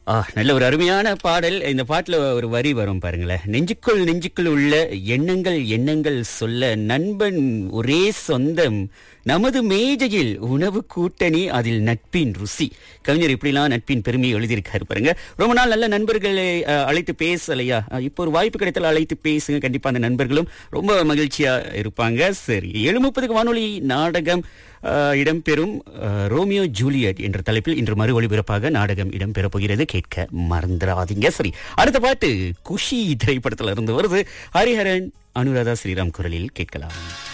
ஆ நல்ல ஒரு அருமையான பாடல் இந்த பாட்டுல ஒரு வரி வரும் பாருங்களேன் நெஞ்சுக்குள் நெஞ்சுக்குள் உள்ள எண்ணங்கள் எண்ணங்கள் சொல்ல நண்பன் ஒரே சொந்தம் நமது மேஜையில் உணவு கூட்டணி அதில் நட்பின் ருசி கவிஞர் இப்படிலாம் நட்பின் பெருமையை எழுதியிருக்காரு பாருங்க ரொம்ப நாள் நல்ல நண்பர்களை அஹ், அழைத்து பேசலையா அஹ், இப்போ ஒரு வாய்ப்பு கிடைத்தால் அழைத்து பேசுங்க கண்டிப்பா அந்த நண்பர்களும் ரொம்ப மகிழ்ச்சியா இருப்பாங்க சரி ஏழு முப்பதுக்கு வானொலி நாடகம் அஹ், இடம்பெறும் அஹ், ரோமியோ ஜூலியட் என்ற தலைப்பில் இன்று மறு ஒளிபரப்பாக நாடகம் இடம்பெறப் போகிறது கேட்க மறந்துடாதீங்க சரி அடுத்த பாட்டு குஷி திரைப்படத்துல இருந்து வருது ஹரிஹரன் அனுராதா ஸ்ரீராம் குரலில் கேட்கலாம்